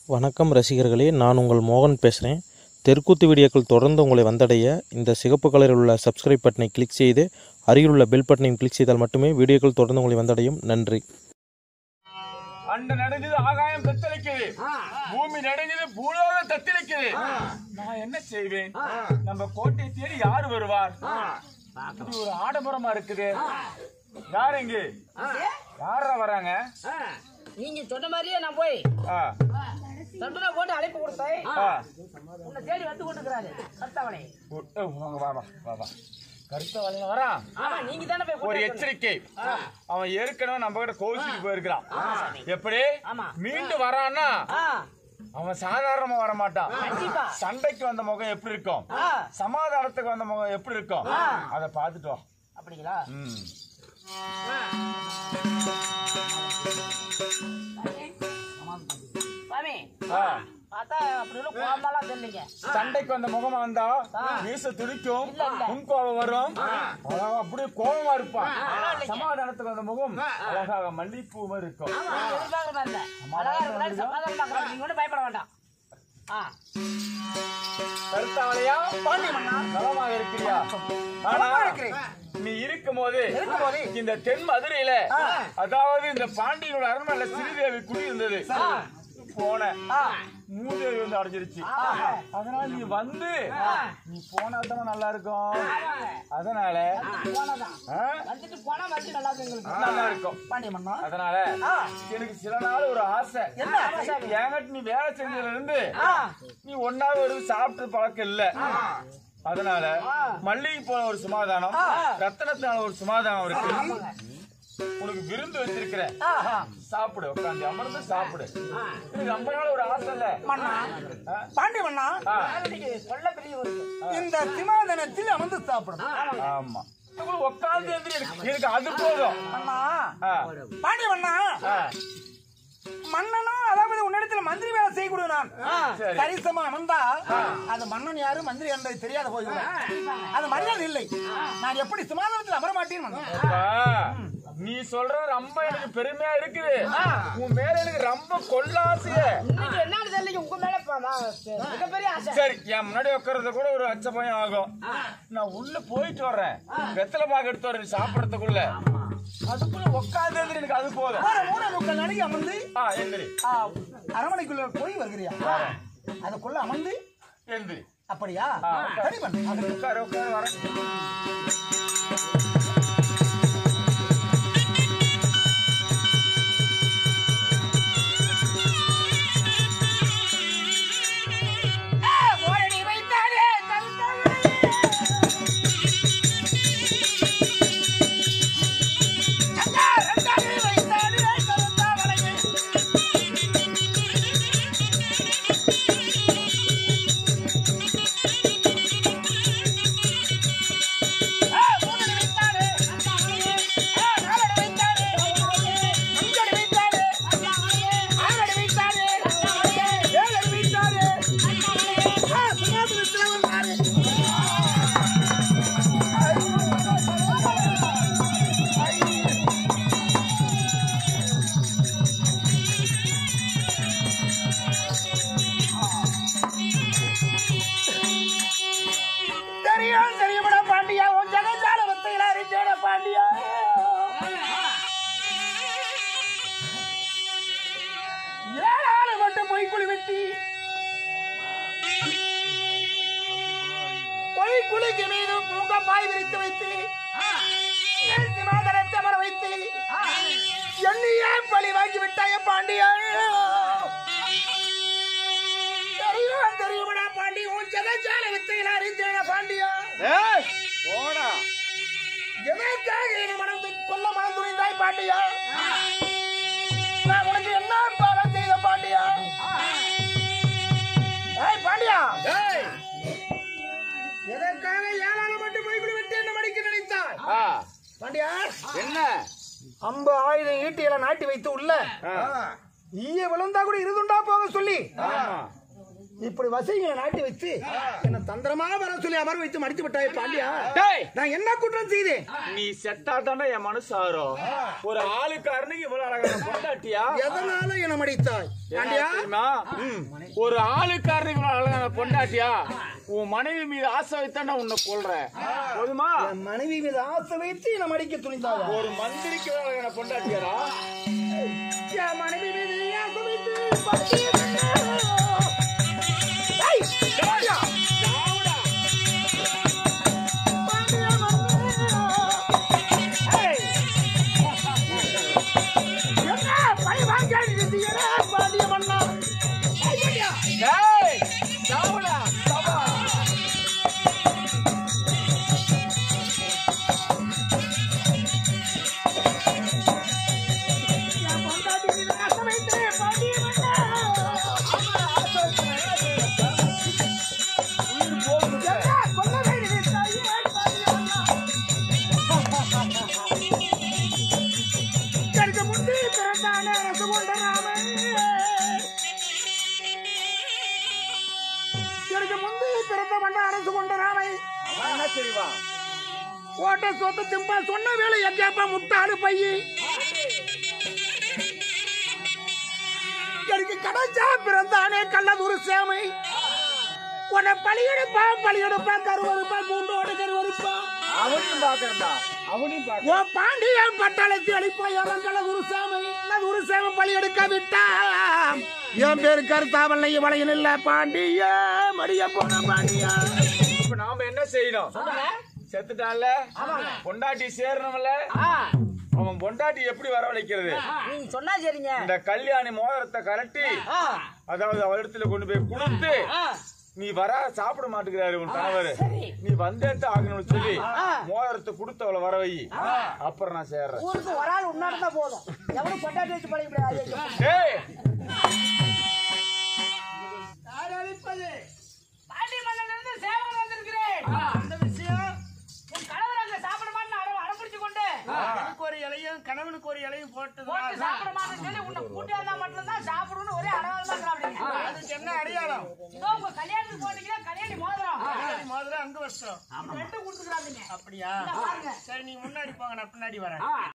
வணக்கம் ரசிகர்களே நான் உங்கள் மோகன் பேசுகிறேன் தெற்குத்து வீடியோக்கள் தொடர்ந்து உங்களை வந்தடைய இந்த சிகப்பு கலரில் உள்ள சப்ஸ்கிரைப் பட்டனை கிளிக் செய்து அருகில் உள்ள பெல் பட்டனையும் கிளிக் செய்தால் மட்டுமே வீடியோக்கள் தொடர்ந்து உங்களை வந்தடையும் நன்றி அண்ட நடுங்குது ஆகாயம் தத்தளிக்குது பூமி நடுங்குது பூலோகம் தத்தளிக்குது நான் என்ன செய்வேன் நம்ம கோட்டையை தேடி யார் வருவார் இது ஒரு ஆடம்பரமா இருக்குது யார் இங்கு யாரா வராங்க நீங்க சொன்ன மாதிரியே நான் போய் ஆ, தண்டனை போட்டு அழைப்பு கொடுத்தேன் ஆ. உன்னை தேடி வந்து கொண்டிருக்கிறாரு கர்த்தாவனை ஓ, ஓ, வாங்க, வா, வா, வா, வா. கருத்த வழியில வரான் ஆமா நீங்க தானே போய் ஒரு கூட்டிட்டு வந்தீங்க. எச்சரிக்கை அவன் ஏற்கனவே நம்ம கிட்ட கோவிச்சுட்டு போயிருக்கிறான் எப்படி ஆமா. மீண்டும் வரான்னா ஆ, அவன் சாதாரணமா வர மாட்டான் கண்டிப்பா. சண்டைக்கு வந்த முகம் எப்படி இருக்கும் ஆ, சமாதானத்துக்கு வந்த முகம் எப்படி இருக்கும் அத பாத்துட்டு வா அப்படிங்களா ம். சாமி ஆ. பார்த்தா அப்படி ஒன்றும் கோபமெல்லாம் தெரியலீங்க சண்டைக்கு வந்த முகமா இருந்தா வீச துடிக்கும் இல்ல, இல்ல. முன் கோபம் வரும் அழகா அப்படியே கோபமா இருப்பான் சமாதானத்துக்கு வந்த முகம் அழகாக மல்லிப்பூ மாதிரி இருக்கும் நீங்க எதிர்பார்க்குற மாதிரி இல்ல அழகா இருக்கிறாரு சமாதானம் பார்க்குறாரு நீங்க ஒன்றும் பயப்பட வேண்டாம் ஆ கருத்தாவளையா பாண்டி நலமாக இருக்கிறியா ஆனா நீ இருக்கும் போது இந்த தென் மதுரையில அதாவது இந்த பாண்டியனோட அரண்மனையில சிறிதேவி குடி இருந்தது போன மூதேவி வந்து அடைஞ்சிருச்சு அதனால நீ வந்து நீ போனா தானே நல்லா இருக்கும் அதனால போனதான் ஆ, வந்துட்டு போனா வந்து நல்லா இருக்கு எங்களுக்கு நல்லா இருக்கும் பாண்டிய மண்ணா அதனால எனக்கு சில நாள் ஒரு ஆசை என்கிட்ட நீ வேலை செஞ்சதுல இருந்து நீ ஒன்னாவது ஒரு சாப்பிட்டு பழக்கம் இல்ல அதனால மல்லிகை போல ஒரு சமாதானம் ரத்தனத்தினால ஒரு சமாதானம் இருக்கு உனக்கு விருந்து வச்சிருக்கிறேன் சாப்பிடு உட்காந்து அமர்ந்து சாப்பிடு எனக்கு ரொம்ப நாள் ஒரு ஆசை இல்ல ஆ, பாண்டி மன்னா ஆ, கொள்ள பெரிய ஒரு இந்த சிமாதனத்தில் அமர்ந்து சாப்பிடும் ஆமா உங்களுக்கு உட்கார்ந்து எந்திரி, எனக்கு எனக்கு அது போதும் அண்ணா ஆ, பாண்டி மன்னா ஆ, மன்னனா அதாவது உன்னிடத்தில் மந்திரி வேலை செய்யக்கூடிய நான் சரி. சரிசமா அமர்ந்தா அது மன்னன் யாரு மந்திரி என்பது தெரியாத போய்விடும் அது மரியாதை இல்லை நான் எப்படி சிமாதனத்தில் அமர மாட்டேன் மன்னா அப்பா, நீ சொல்றது ரொம்ப எனக்கு பெருமையா இருக்குது உன் மேல எனக்கு ரொம்ப கொள்ளாசைய இன்னைக்கு என்னன்னு தெரியல உங்க மேல ப- நான் மிகப்பெரிய ஆசை சரி என் முன்னாடி உட்கார்றது கூட ஒரு அச்ச பயம் ஆகும் நான் உள்ள போயிட்டு வர்றேன் வெத்தலை பாக்கு எடுத்து வரேன் சாப்பிடறதுக்குள்ள அதுக்குள்ள உட்காந்து எனக்கு அது போதும் ஒரு மூணு முக்கால் நாளைக்கு அமர்ந்து ஆ எந்திரி ஆ, அரண்மனைக்குள்ள போய் வருகிறியா அதுக்குள்ள அமர்ந்து எந்திரி அப்படியா ஆ. சரி பண்ணு உட்காரு உட்காரு வரேன் ஓரடி வைத்தாரே தெரியும் தெரியுமடா பாண்டியா உன் ஜெகஜால வத்தையில அறிஞ்சேட பாண்டியா ஏழாளு மட்டும் பொய்க்குழி வெட்டி பொய்க்குழிக்கு மீது பூங்க பாய் விரித்து வைத்து ஏசி மாதரத்தை மர வைத்து என்னையே பழி வாங்கி விட்டாய பாண்டியா தெரியும் தெரியுமடா பாண்டி உன் ஜெகஜால வித்தையில அறிஞ்சேட பாண்டியா போடா எதற்காக என்னை மணந்து கொல்ல மனம் துணிந்தாய் பாண்டியா நான் உனக்கு என்ன பாவம் செய்த பாண்டியா ஏய் பாண்டியா ஏய் எதற்காக ஏழாவது மட்டும் போய் விட்டு என்ன மணிக்கு நினைத்தாய் ஆ பாண்டியா என்ன அம்பு ஆயுதம் ஈட்டியில நாட்டி வைத்து உள்ள ஈய விழுந்தா கூட இருதுண்டா போக சொல்லி ஆமா இப்படி வசதிகளை நாட்டி வைத்து என்ன தந்திரமா வர சொல்லி அமர வைத்து மடித்து விட்டாய் பாண்டியா டேய் நான் என்ன குற்றம் செய்தேன் நீ செத்தா தானே என் மனசு ஆறும் ஒரு ஆளுக்காரனுக்கு இவ்வளவு அழகான பொண்டாட்டியா எதனால என்ன மடித்தாய் பாண்டியா என்ன தெரியுமா ஒரு ஆளுக்காரனுக்கு இவ்வளவு அழகான பொண்டாட்டியா உன் மனைவி மீது ஆசை வைத்தா நான் உன்னை கொல்றேன் போதுமா என் மனைவி மீது ஆசை வைத்து என்ன மடிக்க துணிந்தாயா ஒரு மந்திரிக்கு இவ்வளவு அழகான பொண்டாட்டியாரா என் மனைவி மீது ஆசை வைத்து பாண்டியா ஏய், பாண்டியா. பாண்டியா மன்னா. ஏய். என்ன பழி வாங்கிட்டு இருக்கீங்களே, பாண்டிய மன்னா ஏய், பாண்டியா. டேய் சாவுடா சபா என் பொண்டாட்டி மீது ஆசை வைத்து பாண்டிய மன்னா. என்ன கொல்ல வேண்டும் தாயே, பாண்டிய மன்னா. எனக்கு முந்தி பிறந்தானே அரசு கொண்ட ராமன் எனக்கு முந்தி பிறந்த மன்ன அரசு கொண்ட ராமை என்ன தெரியுமா ஓட்ட சொத்து திம்பா சொன்ன வேலை எங்கேப்பா முட்டாளு பையி எனக்கு கிடைச்சா பிறந்தானே கள்ளதூர் சேமை உன்னை பழியெடுப்பா பழியெடுப்பா கருவறுப்பா கூண்டோடு கருவறுப்பா அவனையும் பாக்குறா அவனையும் பாக்க ஓ பாண்டியன் பட்டாளத்தை அழிப்பா இறங்கல குருசாமி குருசாமி பழி எடுக்க விட்டா என் பேரு கருத்தாவல்லை வளையல் இல்ல பாண்டிய மடிய போன பாண்டியா இப்ப நாம என்ன செய்யணும் செத்துட்டான்ல பொண்டாட்டி சேரணும்ல அவன் பொண்டாட்டி எப்படி வரவழைக்கிறது நீங்க சொன்னா சரிங்க இந்த கல்யாணி மோதிரத்தை கலட்டி ஆ, அதாவது அவரிடத்துல கொண்டு போய் கொடுத்து ஆ, நீ வர சாப்பிட மாட்டேங்கிறாரு உன் கணவர் நீ வந்தேட்டு ஆகணும்னு சொல்லி மோதிரத்தை கொடுத்து அவளை வர வை அப்புறம் நான் சேர்றேன் ஊருக்கு ஒரு ஆள் உன்னாடு தான் போதும் எவனும் கொண்டாட்டி வச்சு பழக முடியாது ஏய் பாண்டி மன்னன் இருந்து சேவகன் வந்திருக்கிறேன் அந்த விஷயம் என் கணவர் அங்க சாப்பிட மாட்டேன் அடம் அடம்பிடிச்சு கொண்டு எனக்கு ஒரு இலையும் கணவனுக்கு ஒரு இலையும் போட்டு போட்டு சாப்பிட மாட்டேன்னு சொல்லி உன்னை கூட்டி வந்தா மட்டும்தான் சாப்பிடணும்னு ஒரே அடவாதமா இருக்கிறாங்க அதுக்கு என்ன அடையாளம் இதோ உங்க கல்யாணத்துக்கு போனீங்கன்னா கல்யாணி மோதிரம் முதல்ல அங்க வருஷம் ரெண்டும் கொடுத்துக்கிறாங்க அப்படியா பாருங்க சரி நீங்க முன்னாடி போங்க நான் பின்னாடி வரேன்